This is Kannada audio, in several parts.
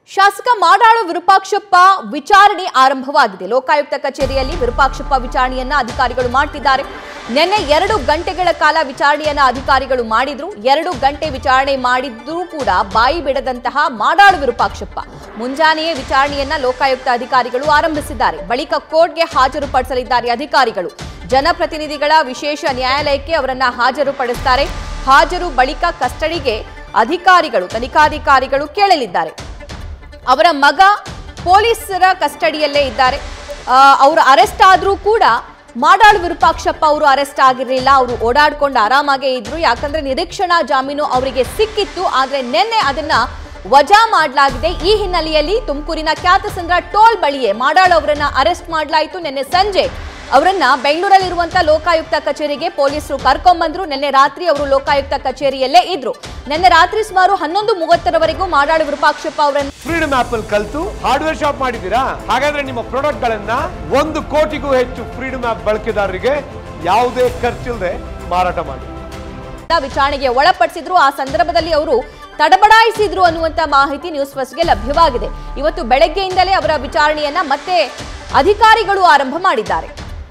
ಶಾಸಕ ಮಾಡಾಳು ವಿರೂಪಾಕ್ಷಪ್ಪ ವಿಚಾರಣೆ ಆರಂಭವಾಗಿದೆ ಲೋಕಾಯುಕ್ತ ಕಚೇರಿಯಲ್ಲಿ ವಿರೂಪಾಕ್ಷಪ್ಪ ವಿಚಾರಣೆಯನ್ನ ಅಧಿಕಾರಿಗಳು ಮಾಡ್ತಿದ್ದಾರೆ ನಿನ್ನೆ ಎರಡು ಗಂಟೆಗಳ ಕಾಲ ವಿಚಾರಣೆಯನ್ನ ಅಧಿಕಾರಿಗಳು ಮಾಡಿದ್ರು ಎರಡು ಗಂಟೆ ವಿಚಾರಣೆ ಮಾಡಿದ್ರೂ ಕೂಡ ಬಾಯಿ ಬಿಡದಂತಹ ಮಾಡಾಳು ವಿರೂಪಾಕ್ಷಪ್ಪ ಮುಂಜಾನೆಯೇ ವಿಚಾರಣೆಯನ್ನ ಲೋಕಾಯುಕ್ತ ಅಧಿಕಾರಿಗಳು ಆರಂಭಿಸಿದ್ದಾರೆ ಬಳಿಕ ಕೋರ್ಟ್ಗೆ ಹಾಜರುಪಡಿಸಲಿದ್ದಾರೆ ಅಧಿಕಾರಿಗಳು ಜನಪ್ರತಿನಿಧಿಗಳ ವಿಶೇಷ ನ್ಯಾಯಾಲಯಕ್ಕೆ ಅವರನ್ನ ಹಾಜರುಪಡಿಸ್ತಾರೆ ಹಾಜರು ಬಳಿಕ ಕಸ್ಟಡಿಗೆ ಅಧಿಕಾರಿಗಳು ತನಿಖಾಧಿಕಾರಿಗಳು ಕೇಳಲಿದ್ದಾರೆ ಅವರ ಮಗ ಪೊಲೀಸರ ಕಸ್ಟಡಿಯಲ್ಲೇ ಇದ್ದಾರೆ ಆ, ಅವರು ಅರೆಸ್ಟ್ ಆದರೂ ಕೂಡ ಮಾಡಾಳು ವಿರೂಪಾಕ್ಷಪ್ಪ ಅವರು ಅರೆಸ್ಟ್ ಆಗಿರಲಿಲ್ಲ ಅವರು ಓಡಾಡ್ಕೊಂಡು ಆರಾಮಾಗೇ ಇದ್ರು ಯಾಕಂದ್ರೆ ನಿರೀಕ್ಷಣಾ ಜಾಮೀನು ಅವರಿಗೆ ಸಿಕ್ಕಿತ್ತು ಆದ್ರೆ ನಿನ್ನೆ ಅದನ್ನ ವಜಾ ಮಾಡಲಾಗಿದೆ ಈ ಹಿನ್ನೆಲೆಯಲ್ಲಿ ತುಮಕೂರಿನ ಖ್ಯಾತಸಂದ್ರ ಟೋಲ್ ಬಳಿಯೇ ಮಾಡಾಳು ಅವರನ್ನ ಅರೆಸ್ಟ್ ಮಾಡಲಾಯಿತು ನಿನ್ನೆ ಸಂಜೆ ಅವರನ್ನ ಬೆಂಗಳೂರಲ್ಲಿರುವಂತ ಲೋಕಾಯುಕ್ತ ಕಚೇರಿಗೆ ಪೊಲೀಸರು ಕರ್ಕೊಂಡ್ಬಂದ್ರು ನಿನ್ನೆ ರಾತ್ರಿ ಅವರು ಲೋಕಾಯುಕ್ತ ಕಚೇರಿಯಲ್ಲೇ ಇದ್ರು ನಿನ್ನೆ ರಾತ್ರಿ ಸುಮಾರು ಹನ್ನೊಂದು ಮೂವತ್ತರವರೆಗೂ ಮಾಡಾಳು ವಿರೂಪಾಕ್ಷಪ್ಪ ಅವರನ್ನ ಫ್ರೀಡಮ್ ಆಪ್ ಅಲ್ಲಿ ಕಲ್ತು ಹಾರ್ಡ್ವೇರ್ ಶಾಪ್ ಮಾಡಿದ್ದೀರಾ ಹಾಗಾದ್ರೆ ನಿಮ್ಮ ಪ್ರಾಡಕ್ಟ್ ಗಳನ್ನ ಒಂದು ಕೋಟಿಗೂ ಹೆಚ್ಚು ಫ್ರೀಡಮ್ ಆಪ್ ಬಳಕೆದಾರರಿಗೆ ಯಾವುದೇ ಖರ್ಚಿಲ್ಲದೆ ಮಾರಾಟ ಮಾಡಿ ವಿಚಾರಣೆಗೆ ಒಳಪಡಿಸಿದ್ರು ಆ ಸಂದರ್ಭದಲ್ಲಿ ಅವರು ತಡಬಡಾಯಿಸಿದ್ರು ಅನ್ನುವಂತ ಮಾಹಿತಿ ನ್ಯೂಸ್ ಫಸ್ಟ್ಗೆ ಲಭ್ಯವಾಗಿದೆ ಇವತ್ತು ಬೆಳಗ್ಗೆಯಿಂದಲೇ ಅವರ ವಿಚಾರಣೆಯನ್ನ ಮತ್ತೆ ಅಧಿಕಾರಿಗಳು ಆರಂಭ ಮಾಡಿದ್ದಾರೆ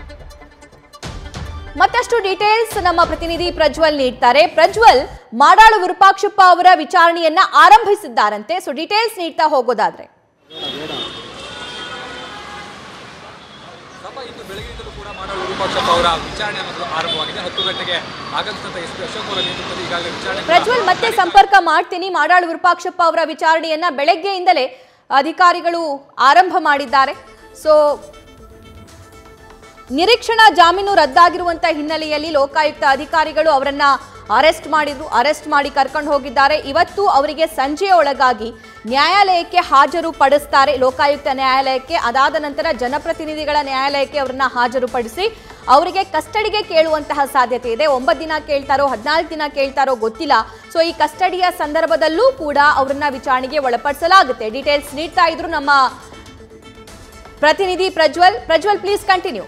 ಮತ್ತಷ್ಟು ಡೀಟೇಲ್ಸ್ ನಮ್ಮ ಪ್ರತಿನಿಧಿ ಪ್ರಜ್ವಲ್ ನೀಡ್ತಾರೆ ಪ್ರಜ್ವಲ್ ಮಾಡಾಳು ವಿರೂಪಾಕ್ಷಪ್ಪ ಅವರ ವಿಚಾರಣೆಯನ್ನ ಆರಂಭಿಸಿದ್ದಾರಂತೆ ಸೊ ಡೀಟೇಲ್ಸ್ ನೀಡ್ತಾ ಹೋಗೋದಾದ್ರೆ ಸಭಾ ಇಂದು ಬೆಳಗ್ಗೆಯಿಂದಲೂ ಕೂಡ ಮಾಡಾಳು ವಿರೂಪಾಕ್ಷಪ್ಪ ಅವರ ವಿಚಾರಣೆ ಅನ್ನೋದು ಆರಂಭವಾಗಿದೆ ಹತ್ತು ಗಂಟೆಗೆ ಆಗಮಿಸಿದಂತ ಎಸ್ ಪಿ ಅಶೋಕ್ ಅವರ ನೇತೃತ್ವದಲ್ಲಿ ಈಗಾಗಲೇ ವಿಚಾರಣೆ ಕೂಡ ಪ್ರಜ್ವಲ್ ಮತ್ತೆ ಸಂಪರ್ಕ ಮಾಡ್ತೀನಿ ಮಾಡಾಳು ವಿರೂಪಾಕ್ಷಪ್ಪ ಅವರ ವಿಚಾರಣೆಯನ್ನ ಬೆಳಗ್ಗೆಯಿಂದಲೇ ಅಧಿಕಾರಿಗಳು ಆರಂಭ ಮಾಡಿದ್ದಾರೆ ಸೊ ನಿರೀಕ್ಷಣಾ ಜಾಮೀನು ರದ್ದಾಗಿರುವಂತ ಹಿನ್ನೆಲೆಯಲ್ಲಿ ಲೋಕಾಯುಕ್ತ ಅಧಿಕಾರಿಗಳು ಅವರನ್ನ ಅರೆಸ್ಟ್ ಮಾಡಿದ್ರು ಅರೆಸ್ಟ್ ಮಾಡಿ ಕರ್ಕೊಂಡು ಹೋಗಿದ್ದಾರೆ ಇವತ್ತು ಅವರಿಗೆ ಸಂಜೆಯ ಒಳಗಾಗಿ ನ್ಯಾಯಾಲಯಕ್ಕೆ ಹಾಜರು ಪಡಿಸ್ತಾರೆ ಲೋಕಾಯುಕ್ತ ನ್ಯಾಯಾಲಯಕ್ಕೆ ಅದಾದ ನಂತರ ಜನಪ್ರತಿನಿಧಿಗಳ ನ್ಯಾಯಾಲಯಕ್ಕೆ ಅವರನ್ನ ಹಾಜರುಪಡಿಸಿ ಅವರಿಗೆ ಕಸ್ಟಡಿಗೆ ಕೇಳುವಂತಹ ಸಾಧ್ಯತೆ ಇದೆ ಒಂಬತ್ತು ದಿನ ಕೇಳ್ತಾರೋ ಹದಿನಾಲ್ಕು ದಿನ ಕೇಳ್ತಾರೋ ಗೊತ್ತಿಲ್ಲ ಸೊ ಈ ಕಸ್ಟಡಿಯ ಸಂದರ್ಭದಲ್ಲೂ ಕೂಡ ಅವರನ್ನ ವಿಚಾರಣೆಗೆ ಒಳಪಡಿಸಲಾಗುತ್ತೆ ಡೀಟೇಲ್ಸ್ ನೀಡ್ತಾ ಇದ್ರು ನಮ್ಮ ಪ್ರತಿನಿಧಿ ಪ್ರಜ್ವಲ್ ಪ್ರಜ್ವಲ್ ಪ್ಲೀಸ್ ಕಂಟಿನ್ಯೂ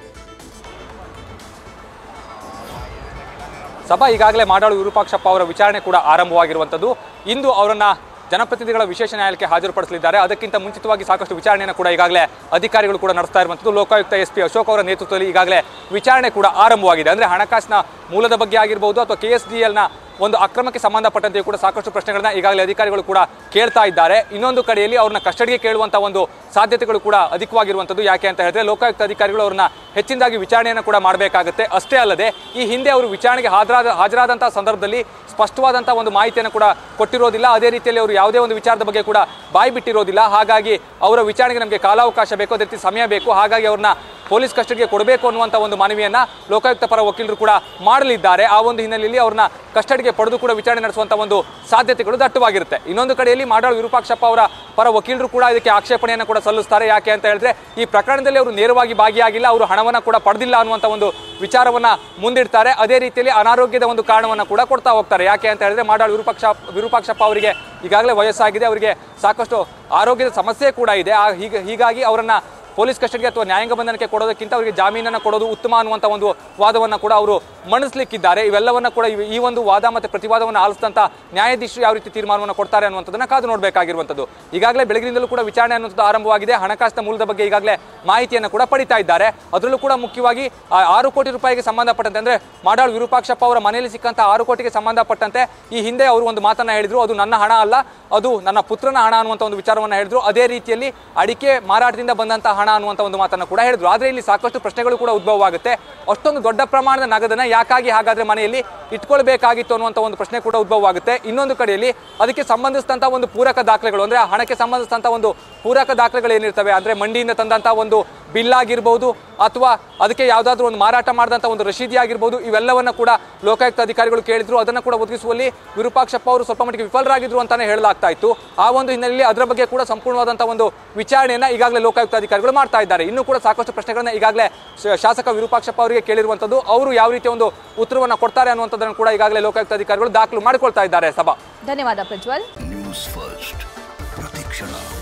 ಸಭಾ ಈಗಾಗಲೇ ಮಾಡಾಳು ವಿರೂಪಾಕ್ಷಪ್ಪ ಅವರ ವಿಚಾರಣೆ ಕೂಡ ಆರಂಭವಾಗಿರುವಂಥದ್ದು ಇಂದು ಅವರನ್ನ ಜನಪ್ರತಿನಿಧಿಗಳ ವಿಶೇಷ ನ್ಯಾಯಾಲಯಕ್ಕೆ ಹಾಜರುಪಡಿಸಲಿದ್ದಾರೆ ಅದಕ್ಕಿಂತ ಮುಂಚಿತವಾಗಿ ಸಾಕಷ್ಟು ವಿಚಾರಣೆಯನ್ನು ಕೂಡ ಈಗಾಗಲೇ ಅಧಿಕಾರಿಗಳು ಕೂಡ ನಡೆಸ್ತಾ ಇರುವಂಥದ್ದು ಲೋಕಾಯುಕ್ತ ಎಸ್ ಪಿ ಅಶೋಕ್ ಅವರ ನೇತೃತ್ವದಲ್ಲಿ ಈಗಾಗಲೇ ವಿಚಾರಣೆ ಕೂಡ ಆರಂಭವಾಗಿದೆ ಅಂದರೆ ಹಣಕಾಸಿನ ಮೂಲದ ಬಗ್ಗೆ ಆಗಿರ್ಬೋದು ಅಥವಾ ಕೆ ಎಸ್ ಡಿ ಎಲ್ನ ಒಂದು ಅಕ್ರಮಕ್ಕೆ ಸಂಬಂಧಪಟ್ಟಂತೆ ಕೂಡ ಸಾಕಷ್ಟು ಪ್ರಶ್ನೆಗಳನ್ನ ಈಗಾಗಲೇ ಅಧಿಕಾರಿಗಳು ಕೂಡ ಕೇಳ್ತಾ ಇದ್ದಾರೆ ಇನ್ನೊಂದು ಕಡೆಯಲ್ಲಿ ಅವ್ರನ್ನ ಕಸ್ಟಡಿಗೆ ಕೇಳುವಂತ ಒಂದು ಸಾಧ್ಯತೆಗಳು ಕೂಡ ಅಧಿಕವಾಗಿರುವಂಥದ್ದು ಯಾಕೆ ಅಂತ ಹೇಳಿದ್ರೆ ಲೋಕಾಯುಕ್ತ ಅಧಿಕಾರಿಗಳು ಅವ್ರನ್ನ ಹೆಚ್ಚಿನದಾಗಿ ವಿಚಾರಣೆಯನ್ನು ಕೂಡ ಮಾಡಬೇಕಾಗುತ್ತೆ ಅಷ್ಟೇ ಅಲ್ಲದೆ ಈ ಹಿಂದೆ ಅವರು ವಿಚಾರಣೆಗೆ ಹಾಜರಾದ ಹಾಜರಾದಂತಹ ಸಂದರ್ಭದಲ್ಲಿ ಸ್ಪಷ್ಟವಾದಂತಹ ಒಂದು ಮಾಹಿತಿಯನ್ನು ಕೂಡ ಕೊಟ್ಟಿರೋದಿಲ್ಲ ಅದೇ ರೀತಿಯಲ್ಲಿ ಅವರು ಯಾವುದೇ ಒಂದು ವಿಚಾರದ ಬಗ್ಗೆ ಕೂಡ ಬಾಯಿ ಬಿಟ್ಟಿರೋದಿಲ್ಲ ಹಾಗಾಗಿ ಅವರ ವಿಚಾರಣೆಗೆ ನಮಗೆ ಕಾಲಾವಕಾಶ ಬೇಕು ಅದೇ ರೀತಿ ಸಮಯ ಬೇಕು ಹಾಗಾಗಿ ಅವ್ರನ್ನ ಪೊಲೀಸ್ ಕಸ್ಟಡಿಗೆ ಕೊಡಬೇಕು ಅನ್ನುವಂಥ ಒಂದು ಮನವಿಯನ್ನ ಲೋಕಾಯುಕ್ತ ಪರ ವಕೀಲರು ಕೂಡ ಮಾಡಲಿದ್ದಾರೆ ಆ ಒಂದು ಹಿನ್ನೆಲೆಯಲ್ಲಿ ಅವ್ರನ್ನ ಕಸ್ಟಡಿಗೆ ಪಡೆದು ಕೂಡ ವಿಚಾರಣೆ ನಡೆಸುವಂತ ಒಂದು ಸಾಧ್ಯತೆಗಳು ದಟ್ಟವಾಗಿರುತ್ತೆ ಇನ್ನೊಂದು ಕಡೆಯಲ್ಲಿ ಮಾಡಾಳು ವಿರೂಪಾಕ್ಷಪ್ಪ ಅವರ ಪರ ವಕೀಲರು ಕೂಡ ಇದಕ್ಕೆ ಆಕ್ಷೇಪಣೆಯನ್ನು ಕೂಡ ಸಲ್ಲಿಸ್ತಾರೆ ಯಾಕೆ ಅಂತ ಹೇಳಿದ್ರೆ ಈ ಪ್ರಕರಣದಲ್ಲಿ ಅವರು ನೇರವಾಗಿ ಭಾಗಿಯಾಗಿಲ್ಲ ಅವರು ಹಣವನ್ನ ಕೂಡ ಪಡೆದಿಲ್ಲ ಅನ್ನುವಂಥ ಒಂದು ವಿಚಾರವನ್ನ ಮುಂದಿಡ್ತಾರೆ ಅದೇ ರೀತಿಯಲ್ಲಿ ಅನಾರೋಗ್ಯದ ಒಂದು ಕಾರಣವನ್ನ ಕೂಡ ಕೊಡ್ತಾ ಹೋಗ್ತಾರೆ ಯಾಕೆ ಅಂತ ಹೇಳಿದ್ರೆ ಮಾಡಾಳು ವಿರೂಪಾಕ್ಷ ವಿರೂಪಾಕ್ಷಪ್ಪ ಅವರಿಗೆ ಈಗಾಗಲೇ ವಯಸ್ಸಾಗಿದೆ ಅವರಿಗೆ ಸಾಕಷ್ಟು ಆರೋಗ್ಯದ ಸಮಸ್ಯೆ ಕೂಡ ಇದೆ ಆ- ಹೀಗ ಹೀಗಾಗಿ ಅವರನ್ನ ಪೊಲೀಸ್ ಕಸ್ಟಡಿಗೆ ಅಥವಾ ನ್ಯಾಯಾಂಗ ಬಂಧನಕ್ಕೆ ಕೊಡೋದಕ್ಕಿಂತ ಅವರಿಗೆ ಜಾಮೀನನ್ನು ಕೊಡೋದು ಉತ್ತಮ ಅನ್ನುವಂಥ ಒಂದು ವಾದವನ್ನು ಕೂಡ ಅವರು ಮಣಿಸ್ಲಿಕ್ಕಿದ್ದಾರೆ ಇವೆಲ್ಲವನ್ನ ಕೂಡ ಇವ್- ಈ ಒಂದು ವಾದ ಮತ್ತು ಪ್ರತಿವಾದವನ್ನು ಆಲಿಸಿದಂಥ ನ್ಯಾಯಾಧೀಶರು ಯಾವ ರೀತಿ ತೀರ್ಮಾನವನ್ನು ಕೊಡ್ತಾರೆ ಅನ್ನುವಂಥದ್ದನ್ನ ಕಾದು ನೋಡಬೇಕಾಗಿರುವಂಥದ್ದು ಈಗಾಗಲೇ ಬೆಳಗಿನಿಂದಲೂ ಕೂಡ ವಿಚಾರಣೆ ಅನ್ನುವಂಥದ್ದು ಆರಂಭವಾಗಿದೆ ಹಣಕಾಸಿನ ಮೂಲದ ಬಗ್ಗೆ ಈಗಾಗಲೇ ಮಾಹಿತಿಯನ್ನು ಕೂಡ ಪಡಿತಾ ಇದ್ದಾರೆ ಅದರಲ್ಲೂ ಕೂಡ ಮುಖ್ಯವಾಗಿ ಆ ಆರು ಕೋಟಿ ರೂಪಾಯಿಗೆ ಸಂಬಂಧಪಟ್ಟಂತೆ ಅಂದ್ರೆ ಮಾಡಾಳು ವಿರೂಪಾಕ್ಷಪ್ಪ ಅವರ ಮನೆಯಲ್ಲಿ ಸಿಕ್ಕಂತ ಆರು ಕೋಟಿಗೆ ಸಂಬಂಧಪಟ್ಟಂತೆ ಈ ಹಿಂದೆ ಅವರು ಒಂದು ಮಾತನ್ನ ಹೇಳಿದ್ರು ಅದು ನನ್ನ ಹಣ ಅಲ್ಲ ಅದು ನನ್ನ ಪುತ್ರನ ಹಣ ಅನ್ನುವಂಥ ಒಂದು ವಿಚಾರವನ್ನು ಹೇಳಿದ್ರು ಅದೇ ರೀತಿಯಲ್ಲಿ ಅಡಿಕೆ ಮಾರಾಟದಿಂದ ಬಂದಂತಹ ಹಣ ಅನ್ನುವಂಥ ಒಂದು ಮಾತನ್ನು ಕೂಡ ಹೇಳಿದ್ರು ಆದ್ರೆ ಇಲ್ಲಿ ಸಾಕಷ್ಟು ಪ್ರಶ್ನೆಗಳು ಕೂಡ ಉದ್ಭವವಾಗುತ್ತೆ ಅಷ್ಟೊಂದು ದೊಡ್ಡ ಪ್ರಮಾಣದ ನಗದನ್ನ ಯಾಕಾಗಿ ಹಾಗಾದ್ರೆ ಮನೆಯಲ್ಲಿ ಇಟ್ಕೊಳ್ಬೇಕಾಗಿತ್ತು ಅನ್ನುವಂಥ ಒಂದು ಪ್ರಶ್ನೆ ಕೂಡ ಉದ್ಭವವಾಗುತ್ತೆ ಇನ್ನೊಂದು ಕಡೆಯಲ್ಲಿ ಅದಕ್ಕೆ ಸಂಬಂಧಿಸಿದಂತಹ ಒಂದು ಪೂರಕ ದಾಖಲೆಗಳು ಅಂದ್ರೆ ಆ ಹಣಕ್ಕೆ ಸಂಬಂಧಿಸಿದಂತಹ ಒಂದು ಪೂರಕ ದಾಖಲೆಗಳು ಏನಿರ್ತವೆ ಅಂದ್ರೆ ಮಂಡಿಯಿಂದ ತಂದಂತಹ ಒಂದು ಬಿಲ್ ಆಗಿರ್ಬೋದು ಅಥವಾ ಅದಕ್ಕೆ ಯಾವುದಾದ್ರೂ ಒಂದು ಮಾರಾಟ ಮಾಡಿದಂಥ ಒಂದು ರಶೀದಿ ಆಗಿರ್ಬೋದು ಇವೆಲ್ಲವನ್ನ ಕೂಡ ಲೋಕಾಯುಕ್ತ ಅಧಿಕಾರಿಗಳು ಕೇಳಿದ್ರು ಅದನ್ನು ಕೂಡ ಒದಗಿಸುವಲ್ಲಿ ವಿರೂಪಾಕ್ಷಪ್ಪ ಅವರು ಸ್ವಲ್ಪ ಮಟ್ಟಿಗೆ ವಿಫಲರಾಗಿದ್ರು ಅಂತಾನೆ ಹೇಳಲಾಗ್ತಾ ಇತ್ತು ಆ ಒಂದು ಹಿನ್ನೆಲೆಯಲ್ಲಿ ಅದರ ಬಗ್ಗೆ ಕೂಡ ಸಂಪೂರ್ಣವಾದಂತಹ ಒಂದು ವಿಚಾರಣೆಯನ್ನ ಈಗಾಗಲೇ ಲೋಕಾಯುಕ್ತ ಅಧಿಕಾರಿಗಳು ಮಾಡ್ತಾ ಇದ್ದಾರೆ ಇನ್ನು ಕೂಡ ಸಾಕಷ್ಟು ಪ್ರಶ್ನೆಗಳನ್ನ ಈಗಾಗಲೇ ಶ- ಶಾಸಕ ವಿರೂಪಾಕ್ಷಪ್ಪ ಅವರಿಗೆ ಕೇಳಿರುವಂತದ್ದು ಅವರು ಯಾವ ರೀತಿಯ ಒಂದು ಉತ್ತರವನ್ನ ಕೊಡ್ತಾರೆ ಅನ್ನುವಂಥದ್ದನ್ನು ಕೂಡ ಈಗಾಗಲೇ ಲೋಕಾಯುಕ್ತ ಅಧಿಕಾರಿಗಳು ದಾಖಲು ಮಾಡಿಕೊಳ್ತಾ ಇದ್ದಾರೆ ಸಭಾ ಧನ್ಯವಾದ ಪ್ರಜ್ವಲ್ ನ್ಯೂಸ್ ಫಸ್ಟ್ ಪ್ರತಿಕ್ಷಣ